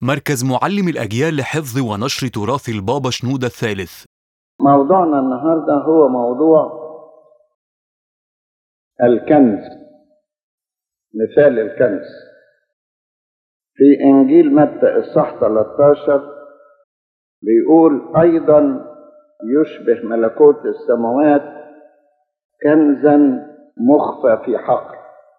مركز معلم الأجيال لحفظ ونشر تراث البابا شنودة الثالث موضوعنا النهارده هو موضوع الكنز مثال الكنز في انجيل متى اصحاح 13 بيقول ايضا يشبه ملكوت السماوات كنزا مخفى في حقل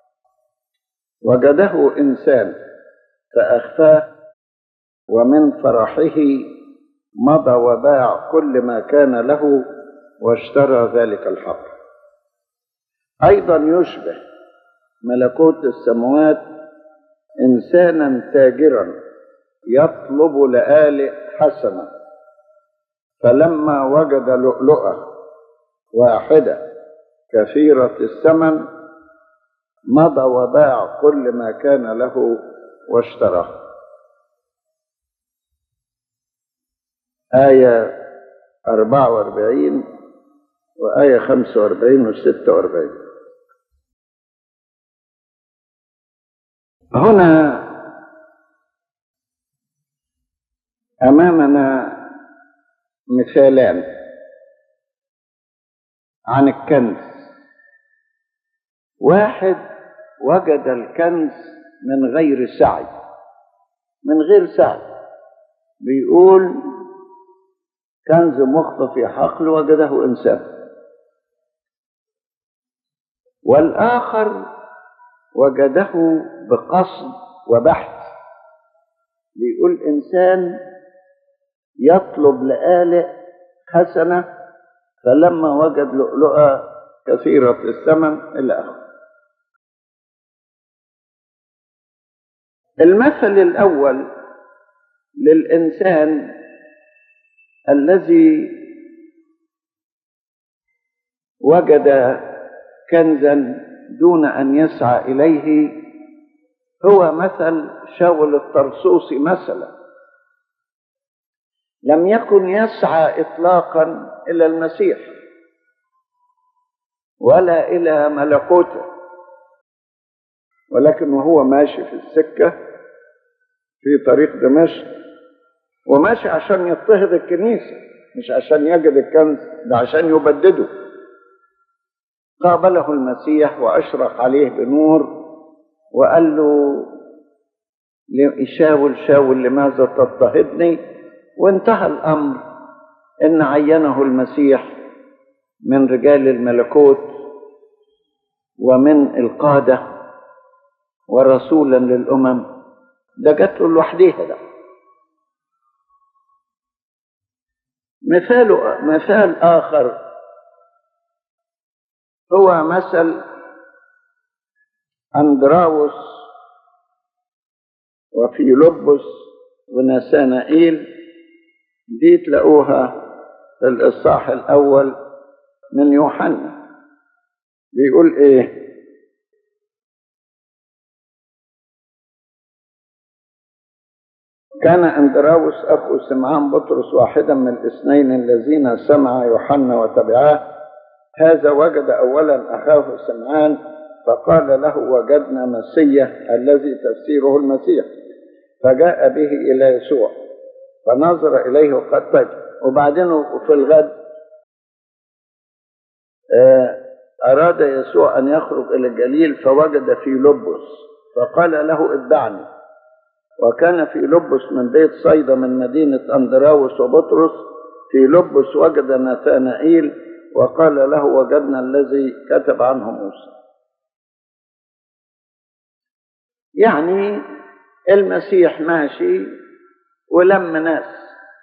وجده انسان فاخفاه ومن فرحه مضى وباع كل ما كان له واشترى ذلك الحقل ايضا يشبه ملكوت السماوات انسانا تاجرا يطلب لآلئ حسنه فلما وجد لؤلؤه واحده كثيره الثمن مضى وباع كل ما كان له واشتراه آية 44 وآية 45 و 46 هنا أمامنا مثالان عن الكنز واحد وجد الكنز من غير سعي من غير سعي بيقول كنز مخفى في حقل وجده انسان والاخر وجده بقصد وبحث بيقول انسان يطلب لآلئ حسنه فلما وجد لؤلؤه كثيره الثمن الى اخره المثل الاول للانسان الذي وجد كنزا دون ان يسعى اليه هو مثل شاول الطرسوسي مثلا لم يكن يسعى اطلاقا الى المسيح ولا الى ملكوته ولكن وهو ماشي في السكه في طريق دمشق وماشي عشان يضطهد الكنيسة مش عشان يجد الكنز ده عشان يبدده قابله المسيح وأشرق عليه بنور وقال له شاول شاول لماذا تضطهدني وانتهى الأمر إن عينه المسيح من رجال الملكوت ومن القادة ورسولا للأمم ده جات له لوحديها ده مثال مثال آخر هو مثل أندراوس وفيلبس ونسانائيل دي تلاقوها في الإصحاح الأول من يوحنا بيقول إيه كان أندراوس أخو سمعان بطرس واحدا من الاثنين الذين سمع يوحنا وتبعاه هذا وجد أولا أخاه سمعان فقال له وجدنا مسيا الذي تفسيره المسيح فجاء به إلى يسوع فنظر إليه وقد طيب وبعدين في الغد أراد يسوع أن يخرج إلى الجليل فوجد في لبس فقال له اتبعني وكان في لبس من بيت صيدا من مدينة أندراوس وبطرس في لبس وجد نثانائيل وقال له وجدنا الذي كتب عنه موسى يعني المسيح ماشي ولم ناس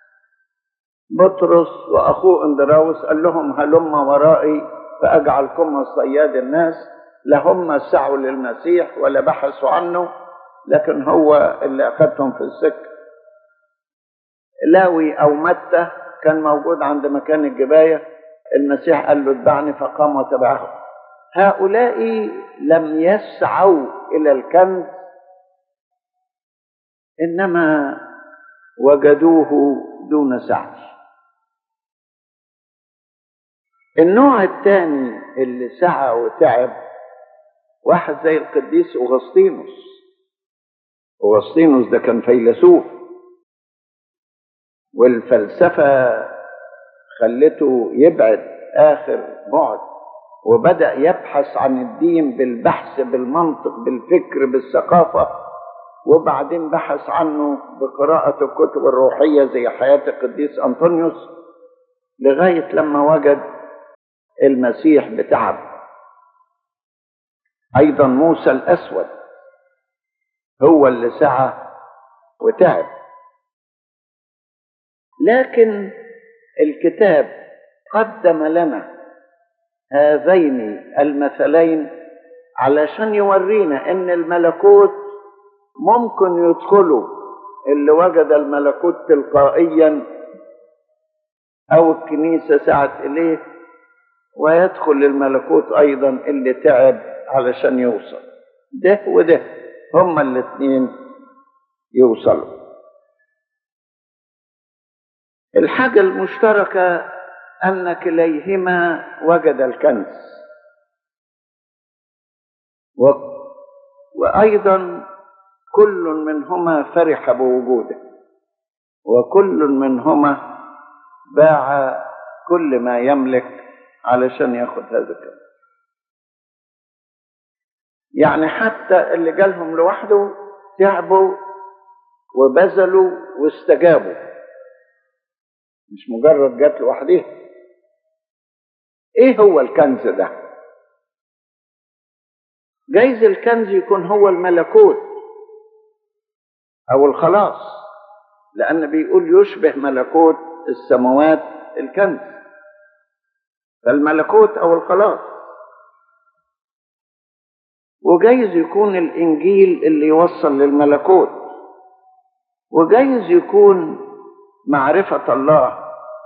بطرس وأخوه أندراوس قال لهم هلم ورائي فأجعلكم صياد الناس لا هم سعوا للمسيح ولا بحثوا عنه لكن هو اللي أخذتهم في السكة لاوي أو متى كان موجود عند مكان الجباية المسيح قال له اتبعني فقام وتبعه هؤلاء لم يسعوا إلى الكنز إنما وجدوه دون سعي النوع الثاني اللي سعى وتعب واحد زي القديس أغسطينوس أغسطينوس ده كان فيلسوف والفلسفة خلته يبعد آخر بعد وبدأ يبحث عن الدين بالبحث بالمنطق بالفكر بالثقافة وبعدين بحث عنه بقراءة الكتب الروحية زي حياة القديس أنطونيوس لغاية لما وجد المسيح بتعب أيضا موسى الأسود هو اللي سعى وتعب لكن الكتاب قدم لنا هذين المثلين علشان يورينا ان الملكوت ممكن يدخلوا اللي وجد الملكوت تلقائيا او الكنيسه سعت اليه ويدخل الملكوت ايضا اللي تعب علشان يوصل ده وده هما الاثنين يوصلوا الحاجة المشتركة أن كليهما وجد الكنز و... وأيضا كل منهما فرح بوجوده وكل منهما باع كل ما يملك علشان ياخد هذا الكنز يعني حتى اللي جالهم لوحده تعبوا وبذلوا واستجابوا مش مجرد جات لوحدها ايه هو الكنز ده جايز الكنز يكون هو الملكوت او الخلاص لان بيقول يشبه ملكوت السماوات الكنز فالملكوت او الخلاص وجايز يكون الانجيل اللي يوصل للملكوت وجايز يكون معرفه الله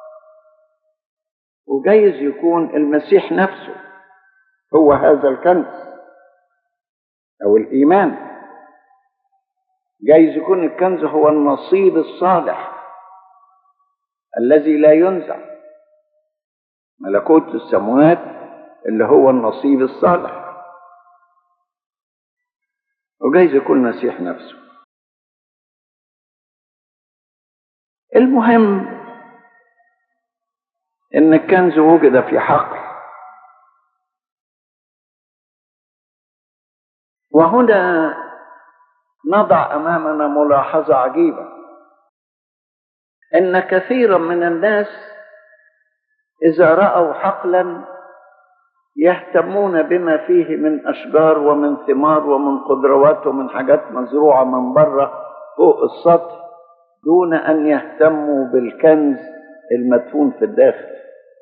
وجايز يكون المسيح نفسه هو هذا الكنز او الايمان جايز يكون الكنز هو النصيب الصالح الذي لا ينزع ملكوت السماوات اللي هو النصيب الصالح وجايز يكون المسيح نفسه المهم ان الكنز وجد في حقل وهنا نضع امامنا ملاحظه عجيبه ان كثيرا من الناس اذا راوا حقلا يهتمون بما فيه من اشجار ومن ثمار ومن خضروات ومن حاجات مزروعه من بره فوق السطح دون ان يهتموا بالكنز المدفون في الداخل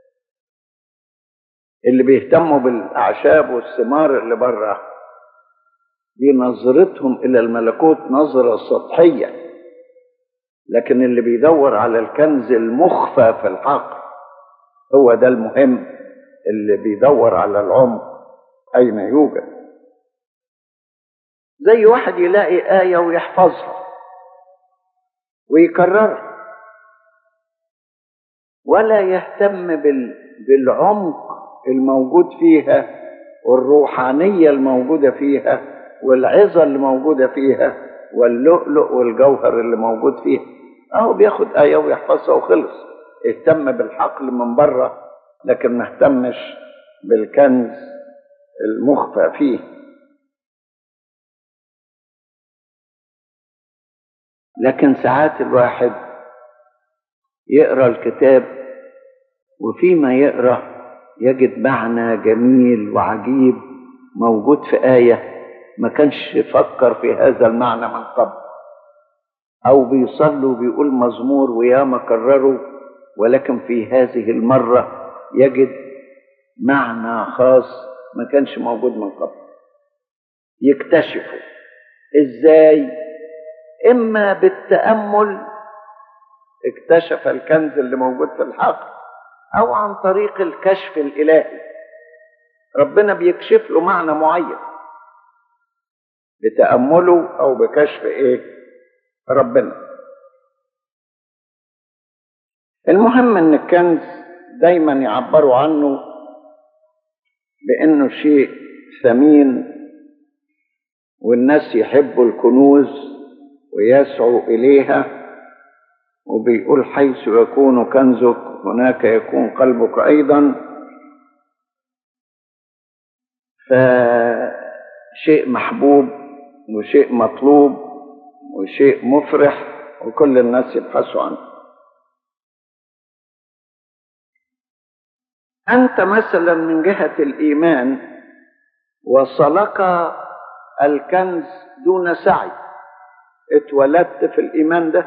اللي بيهتموا بالاعشاب والثمار اللي بره دي نظرتهم الى الملكوت نظره سطحيه لكن اللي بيدور على الكنز المخفى في العقل هو ده المهم اللي بيدور على العمق اين يوجد زي واحد يلاقي ايه ويحفظها ويكررها ولا يهتم بال... بالعمق الموجود فيها والروحانيه الموجوده فيها والعظه اللي موجوده فيها واللؤلؤ والجوهر اللي موجود فيها اهو بياخد ايه ويحفظها وخلص اهتم بالحقل من بره لكن ما اهتمش بالكنز المخفى فيه لكن ساعات الواحد يقرا الكتاب وفيما يقرا يجد معنى جميل وعجيب موجود في ايه ما كانش فكر في هذا المعنى من قبل او بيصلي وبيقول مزمور وياما كرره ولكن في هذه المره يجد معنى خاص ما كانش موجود من قبل يكتشفه ازاي اما بالتامل اكتشف الكنز اللي موجود في الحقل او عن طريق الكشف الالهي ربنا بيكشف له معنى معين بتامله او بكشف ايه ربنا المهم ان الكنز دايما يعبروا عنه بانه شيء ثمين والناس يحبوا الكنوز ويسعوا اليها وبيقول حيث يكون كنزك هناك يكون قلبك أيضا فشيء محبوب وشيء مطلوب وشيء مفرح وكل الناس يبحثوا عنه أنت مثلا من جهة الإيمان وصلك الكنز دون سعي اتولدت في الإيمان ده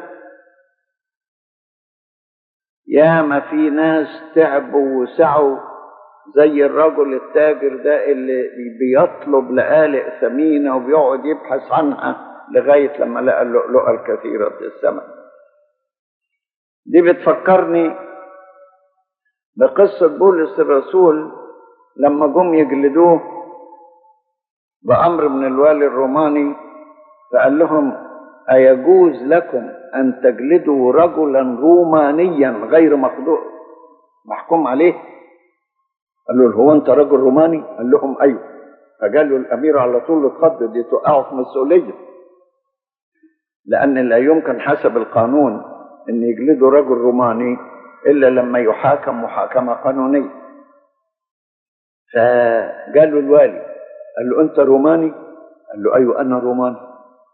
ياما في ناس تعبوا وسعوا زي الرجل التاجر ده اللي بيطلب لآلئ ثمينة وبيقعد يبحث عنها لغاية لما لقى اللؤلؤة الكثيرة في السماء دي بتفكرني بقصة بولس الرسول لما جم يجلدوه بأمر من الوالي الروماني فقال لهم أيجوز لكم أن تجلدوا رجلا رومانيا غير مخدوع محكوم عليه قالوا له هو أنت رجل روماني قال لهم أيوه فقالوا الأمير على طول اتخض دي توقعوا في مسؤولية لأن لا يمكن حسب القانون أن يجلدوا رجل روماني إلا لما يحاكم محاكمة قانونية فقالوا الوالي قال له أنت روماني قال له أيوه أنا روماني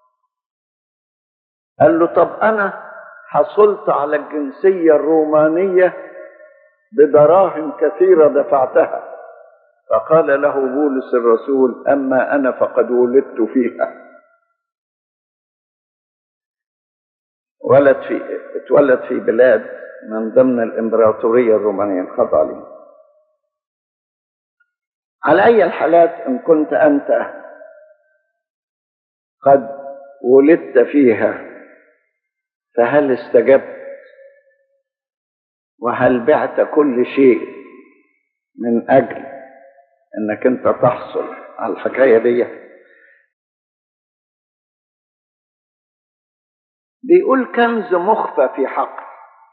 قال له طب أنا حصلت على الجنسية الرومانية بدراهم كثيرة دفعتها فقال له بولس الرسول أما أنا فقد ولدت فيها ولد في اتولد في بلاد من ضمن الإمبراطورية الرومانية الخضع لي على أي الحالات إن كنت أنت قد ولدت فيها فهل استجبت وهل بعت كل شيء من أجل أنك أنت تحصل على الحكاية دي بيقول كنز مخفى في حقل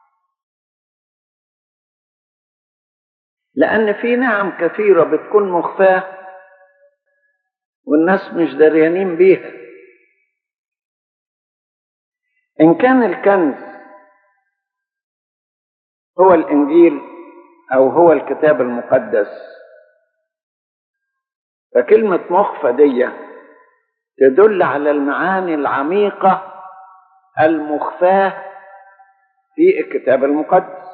لأن في نعم كثيرة بتكون مخفاة والناس مش دريانين بيها إن كان الكنز هو الإنجيل أو هو الكتاب المقدس فكلمة مخفى دي تدل على المعاني العميقة المخفاة في الكتاب المقدس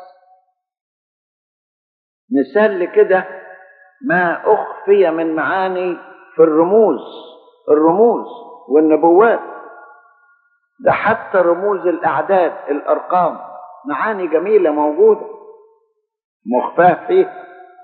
مثال لكده ما أخفي من معاني في الرموز الرموز والنبوات ده حتى رموز الأعداد الأرقام معاني جميلة موجودة مخفاة فيه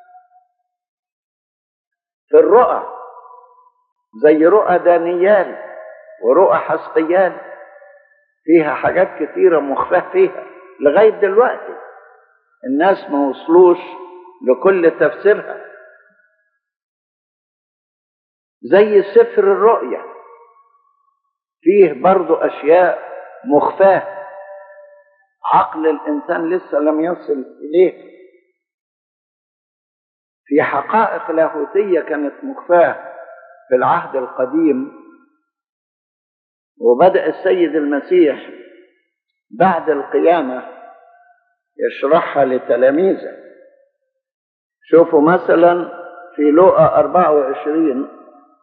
في الرؤى زي رؤى دانيال ورؤى حسقيال فيها حاجات كتيرة مخفاة فيها لغاية دلوقتي الناس ما وصلوش لكل تفسيرها زي سفر الرؤيا فيه برضو أشياء مخفاة عقل الإنسان لسه لم يصل إليه في حقائق لاهوتية كانت مخفاة في العهد القديم وبدأ السيد المسيح بعد القيامة يشرحها لتلاميذه شوفوا مثلا في لوقا 24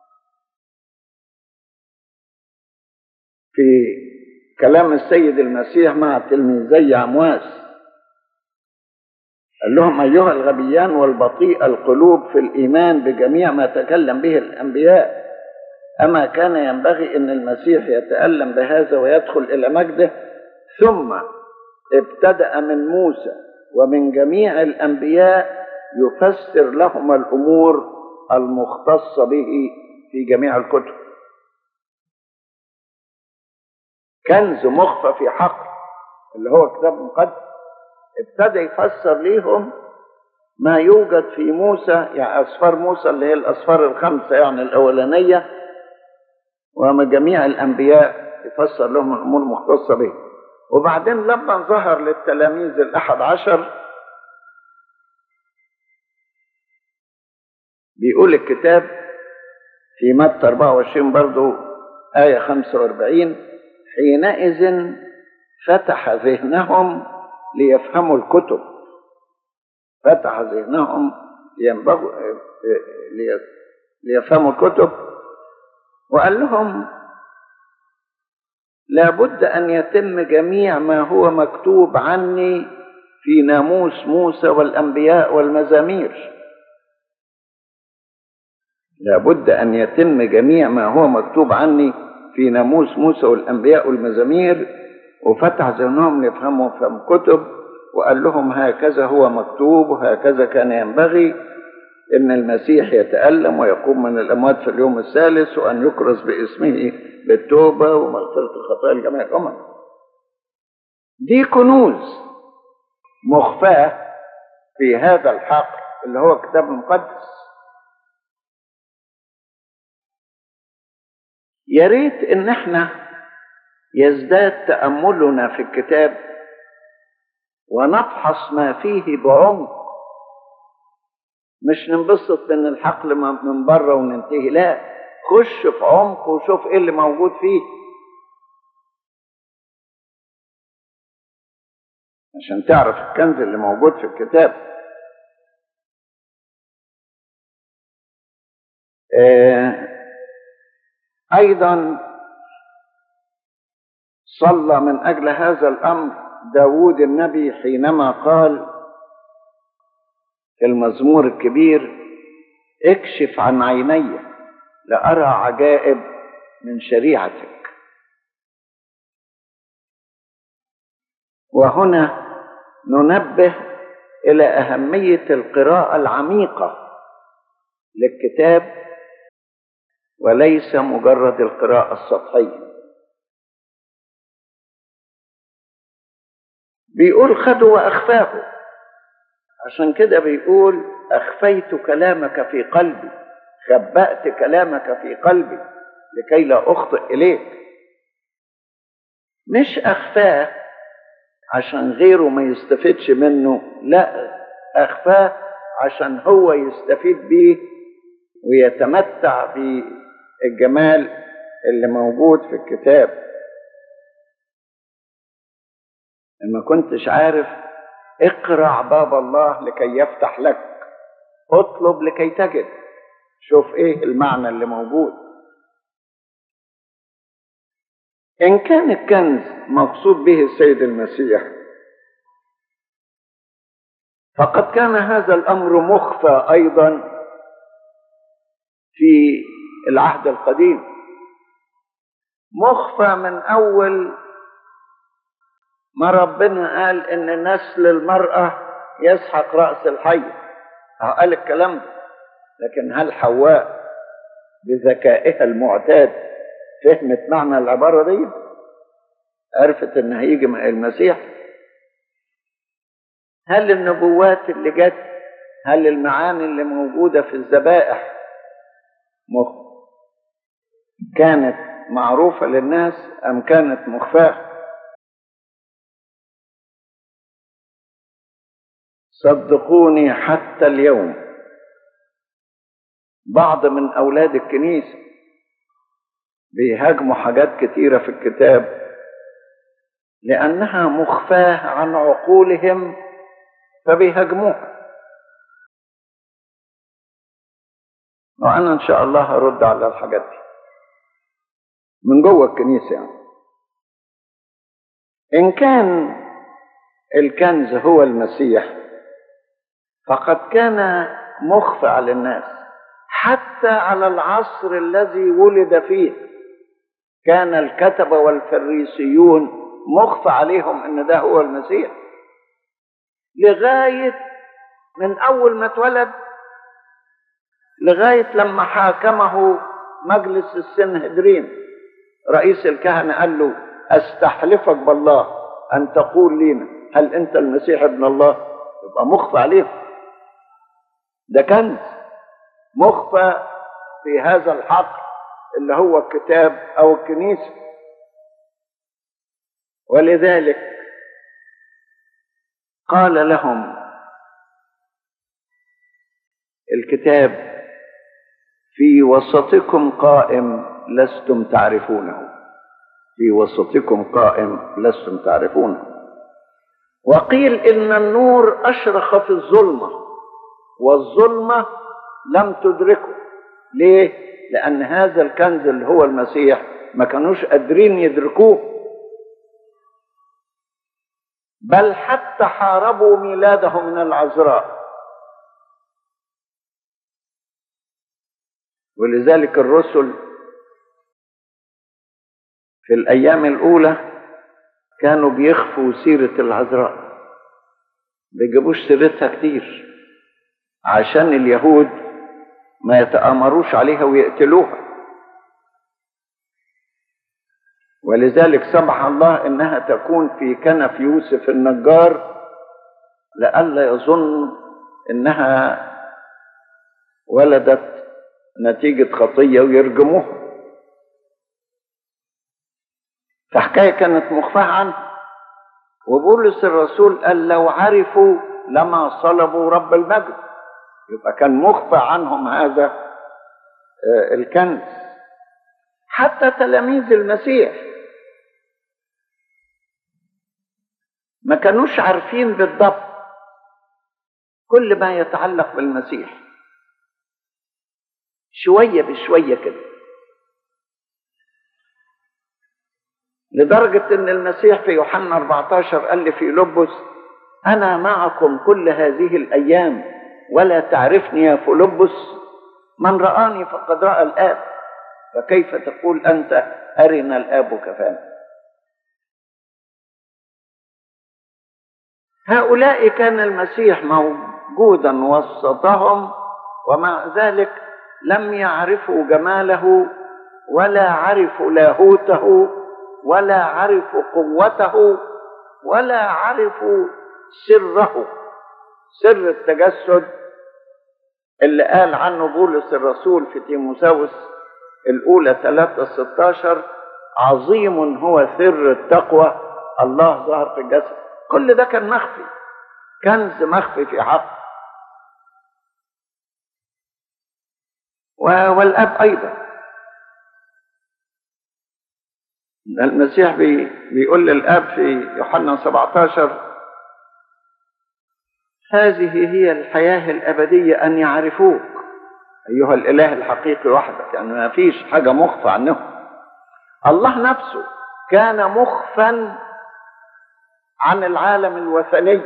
في كلام السيد المسيح مع تلميذي عمواس قال لهم أيها الغبيان والبطيء القلوب في الإيمان بجميع ما تكلم به الأنبياء أما كان ينبغي أن المسيح يتألم بهذا ويدخل إلى مجده ثم ابتدأ من موسى ومن جميع الأنبياء يفسر لهم الأمور المختصة به في جميع الكتب كنز مخفى في حقل اللي هو كتاب مقدس ابتدى يفسر ليهم ما يوجد في موسى يعني أسفار موسى اللي هي الأسفار الخمسة يعني الأولانية ومن جميع الأنبياء يفسر لهم الأمور المختصة به وبعدين لما ظهر للتلاميذ الأحد عشر بيقول الكتاب في متى 24 برضو آية 45 حينئذ فتح ذهنهم ليفهموا الكتب فتح ذهنهم ينبغوا ليفهموا الكتب وقال لهم لابد ان يتم جميع ما هو مكتوب عني في ناموس موسى والانبياء والمزامير لابد ان يتم جميع ما هو مكتوب عني في ناموس موسى والانبياء والمزامير وفتح ذهنهم ليفهموا فهم كتب وقال لهم هكذا هو مكتوب وهكذا كان ينبغي ان المسيح يتالم ويقوم من الاموات في اليوم الثالث وان يكرز باسمه بالتوبه ومغفره الخطايا لجميع الامم دي كنوز مخفاه في هذا الحقل اللي هو الكتاب المقدس يا ريت ان احنا يزداد تاملنا في الكتاب ونفحص ما فيه بعمق مش ننبسط من الحقل من بره وننتهي لا خش في عمق وشوف ايه اللي موجود فيه عشان تعرف الكنز اللي موجود في الكتاب آه ايضا صلى من اجل هذا الامر داود النبي حينما قال في المزمور الكبير اكشف عن عيني لأرى عجائب من شريعتك وهنا ننبه إلى أهمية القراءة العميقة للكتاب وليس مجرد القراءة السطحية بيقول خدوا وأخفاه عشان كده بيقول أخفيت كلامك في قلبي خبأت كلامك في قلبي لكي لا أخطئ إليك مش أخفاه عشان غيره ما يستفيدش منه لا أخفاه عشان هو يستفيد بيه ويتمتع بالجمال اللي موجود في الكتاب ما كنتش عارف اقرع باب الله لكي يفتح لك اطلب لكي تجد شوف ايه المعنى اللي موجود ان كان الكنز مقصود به السيد المسيح فقد كان هذا الامر مخفى ايضا في العهد القديم مخفى من اول ما ربنا قال ان نسل المرأة يسحق رأس الحي قال الكلام ده لكن هل حواء بذكائها المعتاد فهمت معنى العبارة دي عرفت ان هيجي المسيح هل النبوات اللي جت هل المعاني اللي موجودة في الذبائح مخ كانت معروفة للناس أم كانت مخفاة صدقوني حتى اليوم بعض من أولاد الكنيسة بيهاجموا حاجات كتيرة في الكتاب لأنها مخفاة عن عقولهم فبيهاجموها وأنا إن شاء الله هرد على الحاجات دي من جوه الكنيسة يعني إن كان الكنز هو المسيح فقد كان مخفى على الناس حتى على العصر الذي ولد فيه كان الكتبة والفريسيون مخفى عليهم ان ده هو المسيح لغاية من اول ما اتولد لغاية لما حاكمه مجلس السنهدرين رئيس الكهنة قال له استحلفك بالله ان تقول لنا هل انت المسيح ابن الله يبقى مخفى عليهم ده كنز مخفى في هذا الحقل اللي هو الكتاب او الكنيسه ولذلك قال لهم الكتاب في وسطكم قائم لستم تعرفونه في وسطكم قائم لستم تعرفونه وقيل إن النور أشرخ في الظلمة والظلمة لم تدركه ليه؟ لأن هذا الكنز اللي هو المسيح ما كانوش قادرين يدركوه بل حتى حاربوا ميلاده من العذراء ولذلك الرسل في الأيام الأولى كانوا بيخفوا سيرة العذراء بيجيبوش سيرتها كتير عشان اليهود ما يتآمروش عليها ويقتلوها ولذلك سمح الله انها تكون في كنف يوسف النجار لئلا يظن انها ولدت نتيجة خطية ويرجموها فحكاية كانت مخفاة عنه وبولس الرسول قال لو عرفوا لما صلبوا رب المجد يبقى كان مخفى عنهم هذا الكنز حتى تلاميذ المسيح ما كانوش عارفين بالضبط كل ما يتعلق بالمسيح شوية بشوية كده لدرجة ان المسيح في يوحنا 14 قال لي في لبس انا معكم كل هذه الايام ولا تعرفني يا فلبس من رآني فقد رأى الآب فكيف تقول أنت أرنا الآب كفانا هؤلاء كان المسيح موجودا وسطهم ومع ذلك لم يعرفوا جماله ولا عرفوا لاهوته ولا عرفوا قوته ولا عرفوا سره سر التجسد اللي قال عنه بولس الرسول في تيموساوس الأولى 3 16 عظيم هو سر التقوى الله ظهر في الجسد كل ده كان مخفي كنز مخفي في حق والأب أيضا المسيح بي بيقول للأب في يوحنا 17 هذه هي الحياة الأبدية أن يعرفوك أيها الإله الحقيقي وحدك يعني ما فيش حاجة مخفى عنه الله نفسه كان مخفا عن العالم الوثني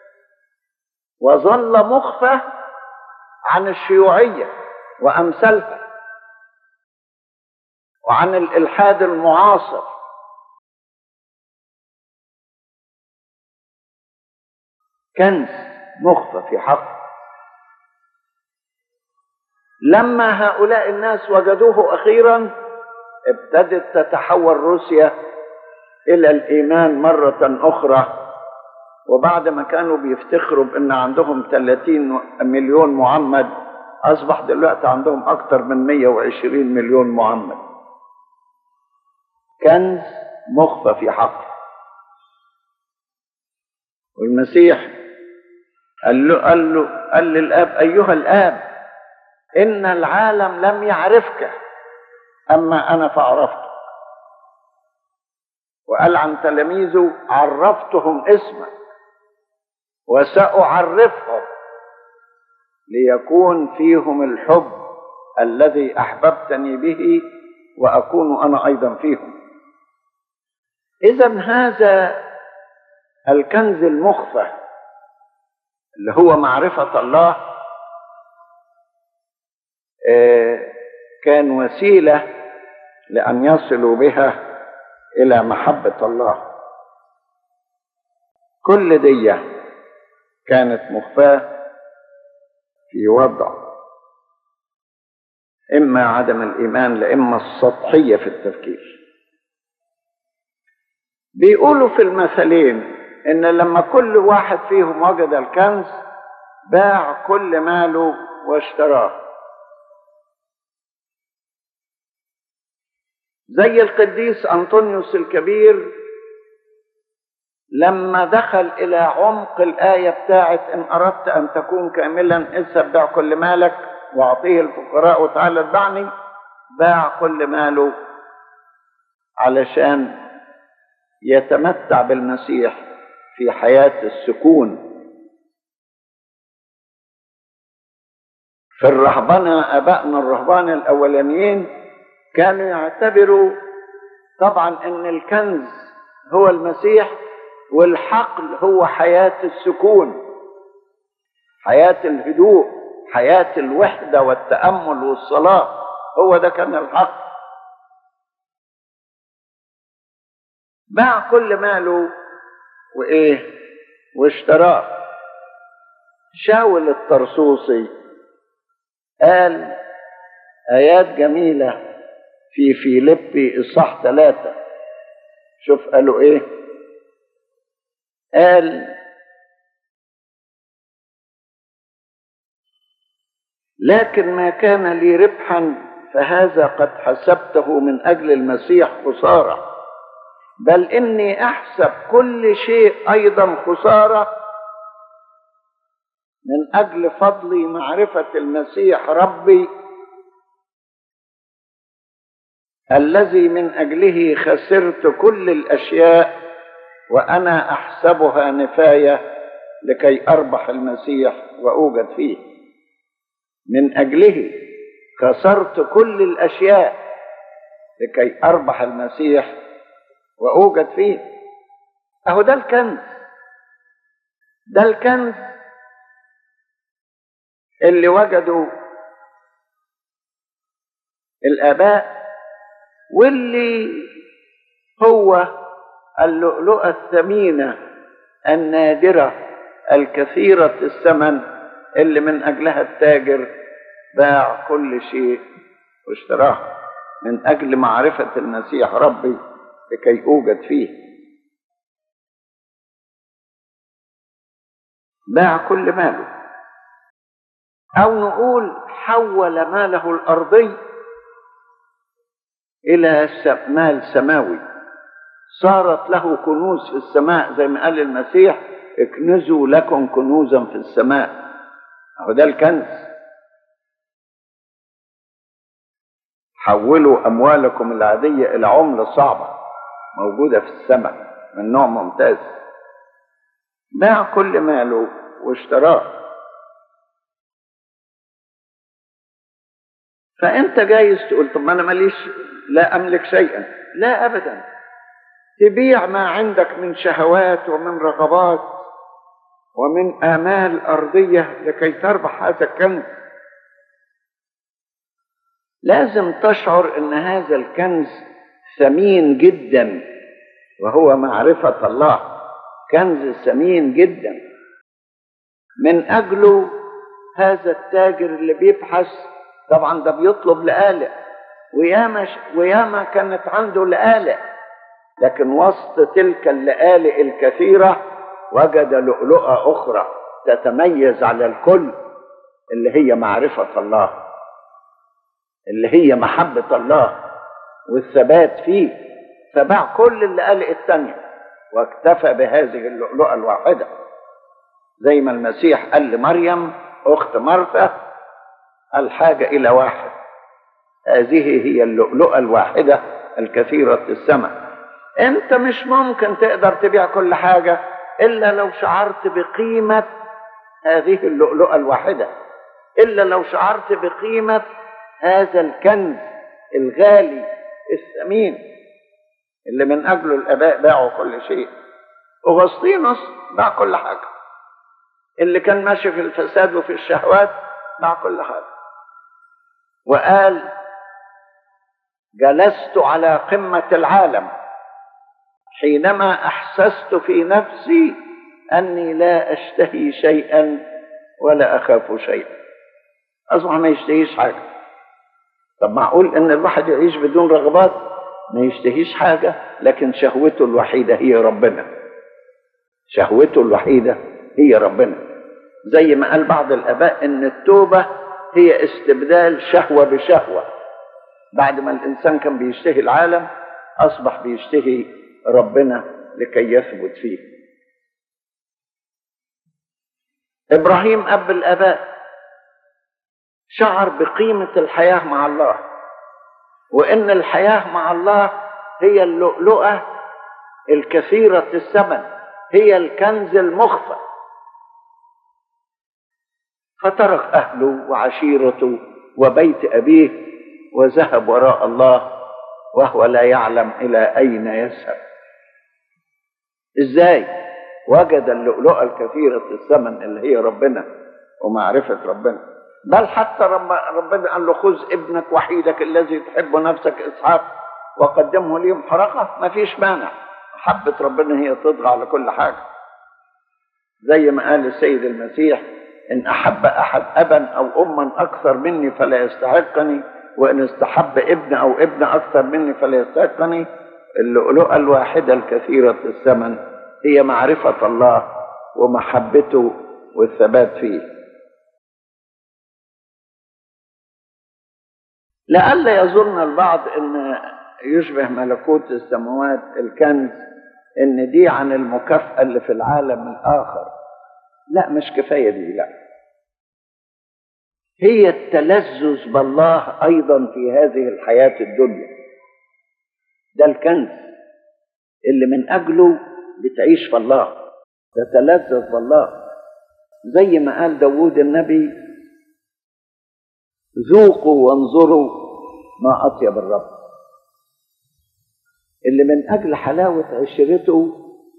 وظل مخفى عن الشيوعية وأمثالها وعن الإلحاد المعاصر كنز مخفى في حق لما هؤلاء الناس وجدوه اخيرا ابتدت تتحول روسيا الى الايمان مره اخرى وبعد ما كانوا بيفتخروا بان عندهم 30 مليون معمد اصبح دلوقتي عندهم اكثر من 120 مليون معمد كنز مخفى في حق والمسيح قال له قال له قال للاب ايها الاب ان العالم لم يعرفك اما انا فعرفتك وقال عن تلاميذه عرفتهم اسمك وساعرفهم ليكون فيهم الحب الذي احببتني به واكون انا ايضا فيهم اذا هذا الكنز المخفى اللي هو معرفة الله كان وسيلة لأن يصلوا بها إلى محبة الله كل دي كانت مخفاة في وضع إما عدم الإيمان لإما السطحية في التفكير بيقولوا في المثلين ان لما كل واحد فيهم وجد الكنز باع كل ماله واشتراه زي القديس انطونيوس الكبير لما دخل الى عمق الايه بتاعت ان اردت ان تكون كاملا اذهب بيع كل مالك واعطيه الفقراء وتعالى اتبعني باع كل ماله علشان يتمتع بالمسيح في حياة السكون في الرهبنة أبائنا الرهبان الأولانيين كانوا يعتبروا طبعا أن الكنز هو المسيح والحقل هو حياة السكون حياة الهدوء حياة الوحدة والتأمل والصلاة هو ده كان الحق باع كل ماله وإيه واشتراه شاول الطرسوسي قال آيات جميلة في فيليبي إصحاح ثلاثة شوف قالوا إيه قال لكن ما كان لي ربحا فهذا قد حسبته من أجل المسيح خسارة بل إني أحسب كل شيء أيضا خسارة من أجل فضلي معرفة المسيح ربي الذي من أجله خسرت كل الأشياء وأنا أحسبها نفاية لكي أربح المسيح وأوجد فيه من أجله كسرت كل الأشياء لكي أربح المسيح وأوجد فيه أهو ده الكنز ده الكنز اللي وجدوا الآباء واللي هو اللؤلؤة الثمينة النادرة الكثيرة الثمن اللي من أجلها التاجر باع كل شيء واشتراه من أجل معرفة المسيح ربي لكي أوجد فيه باع كل ماله أو نقول حول ماله الأرضي إلى مال سماوي صارت له كنوز في السماء زي ما قال المسيح اكنزوا لكم كنوزا في السماء أهو ده الكنز حولوا أموالكم العادية إلى عملة صعبة موجودة في السماء من نوع ممتاز باع كل ماله واشتراه فأنت جايز تقول طب ما أنا ماليش لا أملك شيئا لا أبدا تبيع ما عندك من شهوات ومن رغبات ومن آمال أرضية لكي تربح هذا الكنز لازم تشعر أن هذا الكنز ثمين جدا وهو معرفة الله كنز ثمين جدا من أجله هذا التاجر اللي بيبحث طبعا ده بيطلب لآلئ وياما وياما كانت عنده لآلئ لكن وسط تلك اللآلئ الكثيرة وجد لؤلؤة أخرى تتميز على الكل اللي هي معرفة الله اللي هي محبة الله والثبات فيه فباع كل اللآلئ التانية واكتفى بهذه اللؤلؤة الواحدة زي ما المسيح قال لمريم أخت مرثا الحاجة إلى واحد هذه هي اللؤلؤة الواحدة الكثيرة الثمن أنت مش ممكن تقدر تبيع كل حاجة إلا لو شعرت بقيمة هذه اللؤلؤة الواحدة إلا لو شعرت بقيمة هذا الكنز الغالي الثمين اللي من أجله الآباء باعوا كل شيء أغسطينوس باع كل حاجة اللي كان ماشي في الفساد وفي الشهوات باع كل حاجة وقال جلست على قمة العالم حينما أحسست في نفسي أني لا أشتهي شيئا ولا أخاف شيئا أصبح ما يشتهيش حاجة طب معقول أن الواحد يعيش بدون رغبات ما يشتهيش حاجة لكن شهوته الوحيدة هي ربنا شهوته الوحيدة هي ربنا زي ما قال بعض الآباء أن التوبة هي استبدال شهوة بشهوة بعد ما الإنسان كان بيشتهي العالم أصبح بيشتهي ربنا لكي يثبت فيه إبراهيم أب الآباء شعر بقيمة الحياة مع الله وإن الحياة مع الله هي اللؤلؤة الكثيرة الثمن هي الكنز المخفى فترك أهله وعشيرته وبيت أبيه وذهب وراء الله وهو لا يعلم إلى أين يذهب إزاي وجد اللؤلؤة الكثيرة الثمن اللي هي ربنا ومعرفة ربنا بل حتى رب ربنا قال له خذ ابنك وحيدك الذي تحب نفسك إسحاق وقدمه لي محرقة ما فيش مانع محبة ربنا هي تطغى على كل حاجة زي ما قال السيد المسيح إن أحب أحد أبا أو أما أكثر مني فلا يستحقني وإن استحب ابن أو ابن أكثر مني فلا يستحقني اللؤلؤة الواحدة الكثيرة الثمن هي معرفة الله ومحبته والثبات فيه لعل يظن البعض ان يشبه ملكوت السماوات الكنز ان دي عن المكافأة اللي في العالم الآخر لا مش كفاية دي لا هي التلذذ بالله أيضا في هذه الحياة الدنيا ده الكنز اللي من أجله بتعيش في الله تتلذذ بالله زي ما قال داود النبي ذوقوا وانظروا ما أطيب الرب اللي من أجل حلاوة عشرته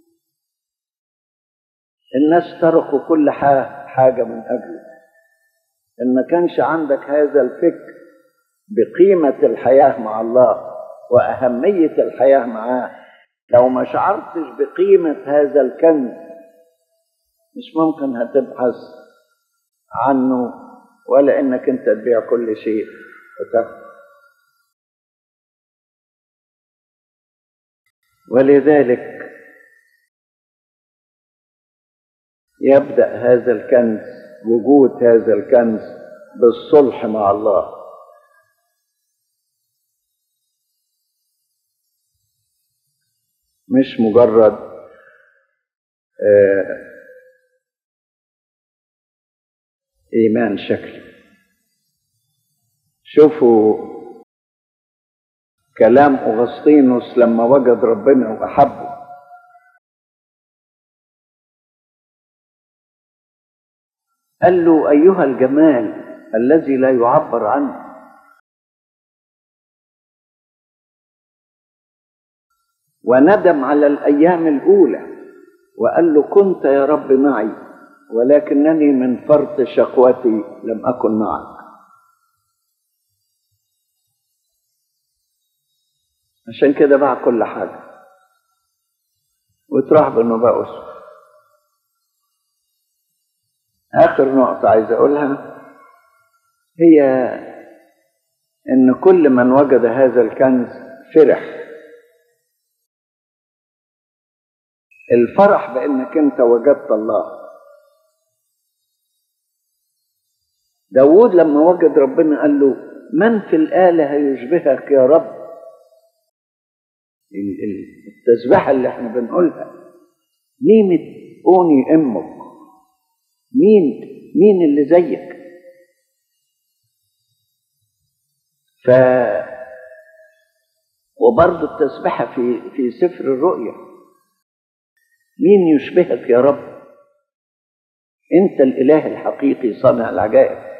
الناس تركوا كل حاجة من أجله إن ما كانش عندك هذا الفكر بقيمة الحياة مع الله وأهمية الحياة معاه لو ما شعرتش بقيمة هذا الكنز مش ممكن هتبحث عنه ولا انك انت تبيع كل شيء وتاخد ولذلك يبدا هذا الكنز وجود هذا الكنز بالصلح مع الله مش مجرد آه ايمان شكلي شوفوا كلام اغسطينوس لما وجد ربنا واحبه قال له ايها الجمال الذي لا يعبر عنه وندم على الايام الاولى وقال له كنت يا رب معي ولكنني من فرط شقوتي لم اكن معك عشان كده باع كل حاجه وتراح بالنباء اسود اخر نقطه عايز اقولها هي ان كل من وجد هذا الكنز فرح الفرح بانك انت وجدت الله داود لما وجد ربنا قال له من في الآلهة يشبهك يا رب التسبيحة اللي احنا بنقولها نيمة أوني أمك مين مين اللي زيك ف وبرضه التسبيحة في في سفر الرؤيا مين يشبهك يا رب انت الاله الحقيقي صانع العجائب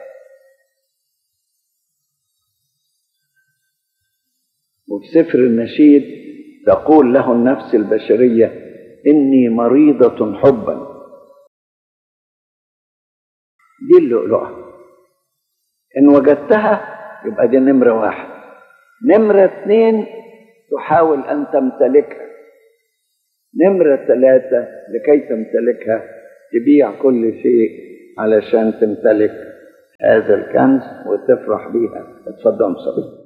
وفي سفر النشيد تقول له النفس البشريه اني مريضه حبا دي اللؤلؤه ان وجدتها يبقى دي نمره واحد نمره اثنين تحاول ان تمتلكها نمره ثلاثه لكي تمتلكها تبيع كل شيء علشان تمتلك هذا الكنز وتفرح بيها اتفضل صديق